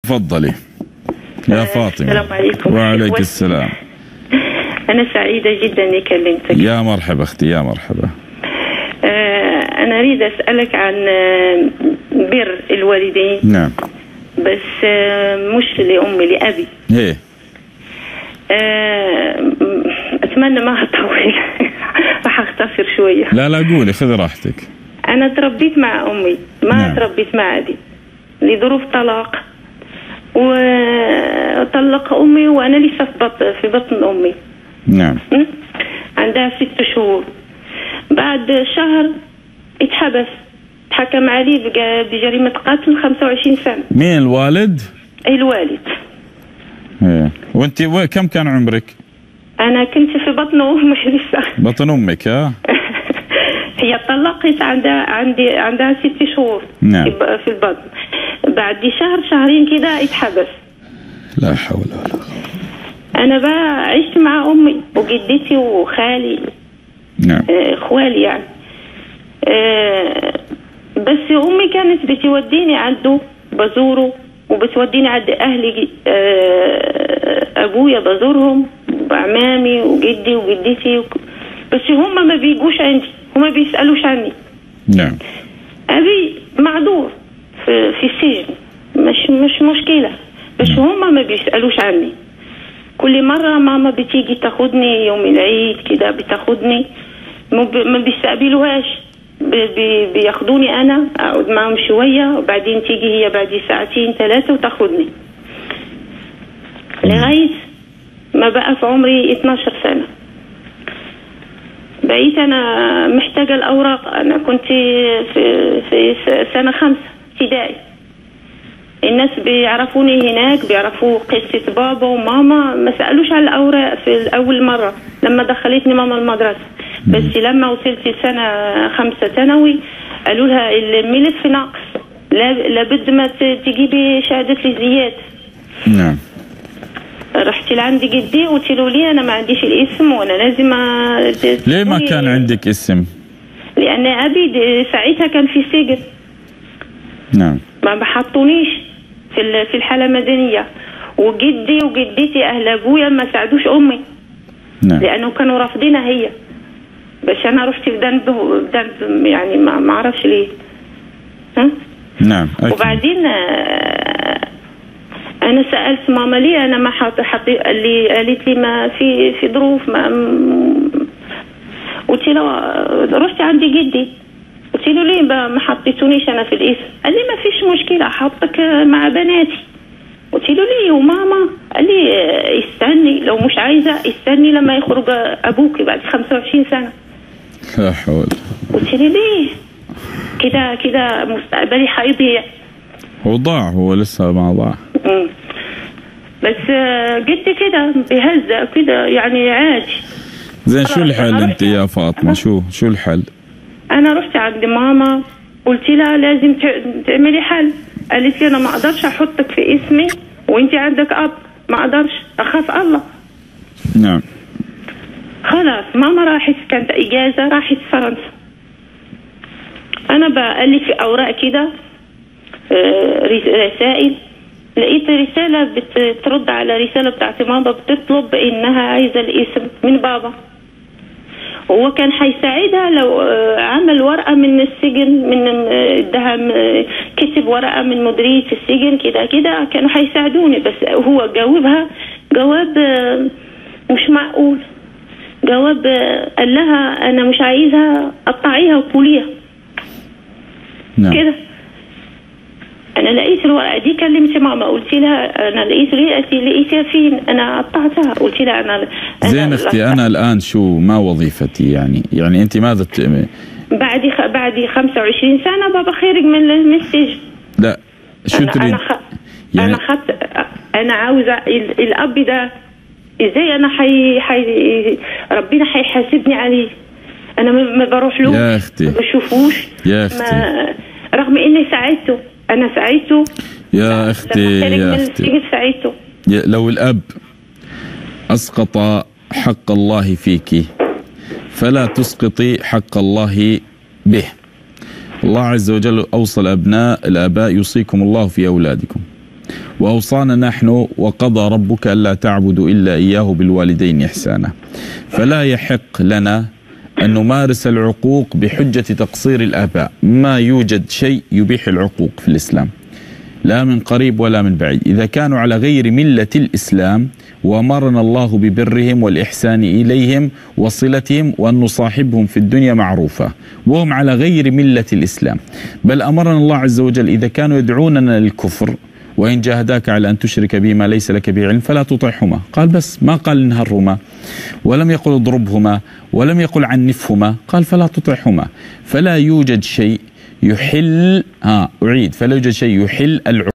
تفضلي يا فاطمة السلام عليكم. وعليك إخوتي. السلام أنا سعيدة جدا إني كلمتك يا مرحبا أختي يا مرحبا آه أنا أريد أسألك عن آه، بر الوالدين نعم بس آه مش لأمي لأبي ايه آه م- أتمنى ما أطول راح أختصر شوية لا لا قولي خذي راحتك أنا تربيت مع أمي ما نعم. تربيت مع أبي لظروف طلاق وطلق أمي وأنا لسه في بطن, في بطن أمي نعم م? عندها ست شهور بعد شهر اتحبس اتحكم عليه بج- بجريمة قتل 25 سنة مين الوالد؟ الوالد ايه وانت و- كم كان عمرك؟ أنا كنت في بطن أمي لسه بطن امك ها؟ هي طلقت عندها عندي عندها ست شهور نعم. في ب- في البطن بعد شهر شهرين كده اتحبس لا حول ولا قوة أنا بقى عشت مع أمي وجدتي وخالي نعم آه، اخوالي يعني آه، بس امي كانت بتوديني عنده بزوره وبتوديني عند اهلي آه، ابويا بزورهم وعمامي وجدي وجدتي وك- بس هم ما بيجوش عندي هم بيسالوش عني نعم ابي معذور في في السجن مش مش مشكله بس هم ما بيسالوش عني كل مره ماما بتيجي تاخدني يوم العيد كده بتاخدني ما ب- ما بيستقبلوهاش ب- ب- بياخدوني انا اقعد معاهم شويه وبعدين تيجي هي بعد ساعتين ثلاثه وتاخدني لغايه ما بقى في عمري 12 سنه بقيت انا محتاجه الاوراق انا كنت في في س- سنه خمسه ابتدائي الناس بيعرفوني هناك بيعرفوا قصة بابا وماما ما سألوش على الأوراق في أول مرة لما دخلتني ماما المدرسة بس لما وصلت سنة خمسة ثانوي قالوا لها الملف ناقص لا- لابد ما ت- تجيبي شهادة الزيادة نعم رحت لعند جدي قلت له ليه انا ما عنديش الاسم وانا لازم أ- ليه ما كان عندك اسم؟ لان ابي د- ساعتها كان في سجن نعم ما بحطونيش في ال- في الحاله المدنيه وجدي وجدتي اهل ابويا ما ساعدوش امي نعم لانه كانوا رافضينها هي بس انا رحت في ذنب ذنب يعني ما ما اعرفش ليه ها نعم أكيد. وبعدين آه، انا سالت ماما ليه انا ما حط حطي قال لي قالت لي ما في في ظروف ما م- قلت له رحت عند جدي قلت له ليه بقى ما حطيتونيش انا في الاسم قال لي ما فيش مشكله احطك مع بناتي قلت له ليه وماما قال لي آه، استني لو مش عايزه استني لما يخرج ابوك بعد 25 سنه لا حول قلت له ليه كده كده مستقبلي هيضيع هو ضاع هو لسه ما ضاع مم. بس آه، جيت كده بهزة كده يعني عادي زين شو خلاص، الحل أنا انت رحت- يا فاطمة شو شو الحل؟ انا رحت عند ماما قلت لها لازم ت- تعملي حل قالت لي انا ما اقدرش احطك في اسمي وانت عندك اب ما اقدرش اخاف الله نعم خلاص ماما راحت كانت اجازه راحت فرنسا انا بألف في اوراق كده آه، رس- رسائل لقيت رسالة بترد على رسالة بتاعت ماما بتطلب انها عايزة الاسم من بابا هو كان هيساعدها لو آه، عمل ورقة من السجن من آه، ادها م- كتب ورقة من مديرية السجن كده كده كانوا هيساعدوني بس هو جاوبها جواب آه، مش معقول جواب آه، قال لها انا مش عايزها قطعيها وكليها نعم كده انا لقيت الورقه دي كلمت ماما قلت لها انا لقيت لقيت لقيتها فين انا قطعتها قلت لها انا, أنا زين اختي انا الان شو ما وظيفتي يعني يعني انت ماذا ت... بعد خ... بعد 25 سنه بابا خارج من ال- من السجن لا شو انا تريد انا, خ... يعني- أنا خدت انا عاوزه ال... الاب ده ازاي انا حي... حي... ربنا هيحاسبني عليه انا ما ما بروح له يا أختي. ما بشوفوش يا أختي. ما... رغم اني ساعدته انا ساعدته يا اختي لما خرج يا من اختي السجن ساعدته يا- لو الاب اسقط حق الله فيك فلا تسقطي حق الله به الله عز وجل اوصى الابناء الاباء يوصيكم الله في اولادكم وأوصانا نحن وقضى ربك ألا تعبدوا إلا إياه بالوالدين إحسانا فلا يحق لنا أن نمارس العقوق بحجة تقصير الآباء ما يوجد شيء يبيح العقوق في الإسلام لا من قريب ولا من بعيد إذا كانوا على غير ملة الإسلام وأمرنا الله ببرهم والإحسان إليهم وصلتهم وأن نصاحبهم في الدنيا معروفة وهم على غير ملة الإسلام بل أمرنا الله عز وجل إذا كانوا يدعوننا للكفر وإن جاهداك على أن تشرك بي ما ليس لك به علم فلا تطعهما قال بس ما قال انهرهما ولم يقل اضربهما ولم يقل عنفهما قال فلا تطعهما فلا يوجد شيء يحل ها أعيد فلا يوجد شيء يحل العقوق